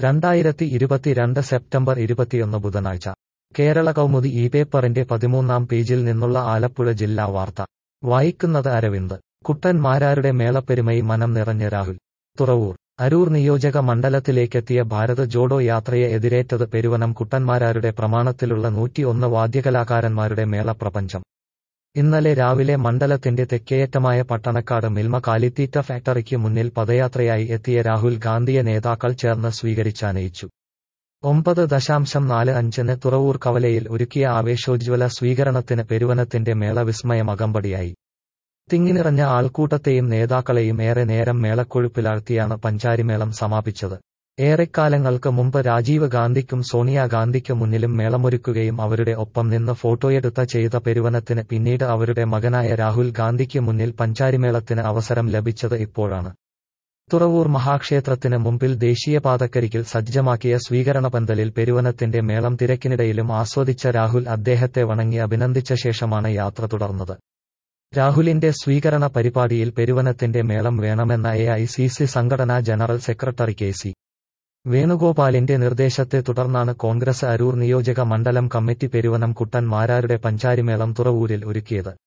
രണ്ടായിരത്തി ഇരുപത്തിരണ്ട് സെപ്റ്റംബർ ഇരുപത്തിയൊന്ന് ബുധനാഴ്ച കേരള കൗമുദി ഈ പേപ്പറിന്റെ പതിമൂന്നാം പേജിൽ നിന്നുള്ള ആലപ്പുഴ ജില്ലാ വാർത്ത വായിക്കുന്നത് അരവിന്ദ് കുട്ടൻ മാരാരുടെ മേളപ്പെരുമയി മനം നിറഞ്ഞ രാഹുൽ തുറവൂർ അരൂർ നിയോജക മണ്ഡലത്തിലേക്കെത്തിയ ഭാരത് ജോഡോ യാത്രയെ എതിരേറ്റത് പെരുവനം കുട്ടന്മാരാരുടെ പ്രമാണത്തിലുള്ള നൂറ്റിയൊന്ന് വാദ്യകലാകാരന്മാരുടെ മേളപ്രപഞ്ചം ഇന്നലെ രാവിലെ മണ്ഡലത്തിന്റെ തെക്കേയറ്റമായ പട്ടണക്കാട് മിൽമ കാലിത്തീറ്റ ഫാക്ടറിക്ക് മുന്നിൽ പദയാത്രയായി എത്തിയ രാഹുൽ ഗാന്ധിയെ നേതാക്കൾ ചേർന്ന് സ്വീകരിച്ചാനയിച്ചു ഒമ്പത് ദശാംശം നാല് അഞ്ചിന് തുറവൂർ കവലയിൽ ഒരുക്കിയ ആവേശോജ്വല സ്വീകരണത്തിന് പെരുവനത്തിന്റെ മേള വിസ്മയം അകമ്പടിയായി തിങ്ങിനിറഞ്ഞ ആൾക്കൂട്ടത്തെയും നേതാക്കളെയും ഏറെ നേരം മേളക്കൊഴുപ്പിലാഴ്ത്തിയാണ് പഞ്ചാരിമേളം സമാപിച്ചത് ഏറെക്കാലങ്ങൾക്ക് മുമ്പ് രാജീവ് ഗാന്ധിക്കും സോണിയാഗാന്ധിക്ക് മുന്നിലും മേളമൊരുക്കുകയും അവരുടെ ഒപ്പം നിന്ന് ഫോട്ടോയെടുത്ത ചെയ്ത പെരുവനത്തിന് പിന്നീട് അവരുടെ മകനായ രാഹുൽ ഗാന്ധിക്ക് മുന്നിൽ പഞ്ചാരിമേളത്തിന് അവസരം ലഭിച്ചത് ഇപ്പോഴാണ് തുറവൂർ മഹാക്ഷേത്രത്തിന് മുമ്പിൽ ദേശീയപാതക്കരികിൽ സജ്ജമാക്കിയ സ്വീകരണ പന്തലിൽ പെരുവനത്തിന്റെ മേളം തിരക്കിനിടയിലും ആസ്വദിച്ച രാഹുൽ അദ്ദേഹത്തെ വണങ്ങി അഭിനന്ദിച്ച ശേഷമാണ് യാത്ര തുടർന്നത് രാഹുലിന്റെ സ്വീകരണ പരിപാടിയിൽ പെരുവനത്തിന്റെ മേളം വേണമെന്ന എ ഐ സി സി സംഘടനാ ജനറൽ സെക്രട്ടറി കെ സി വേണുഗോപാലിന്റെ നിർദ്ദേശത്തെ തുടർന്നാണ് കോൺഗ്രസ് അരൂർ നിയോജക മണ്ഡലം കമ്മിറ്റി പെരുവനം കുട്ടൻ മാരാരുടെ പഞ്ചാരിമേളം തുറവൂരിൽ ഒരുക്കിയത്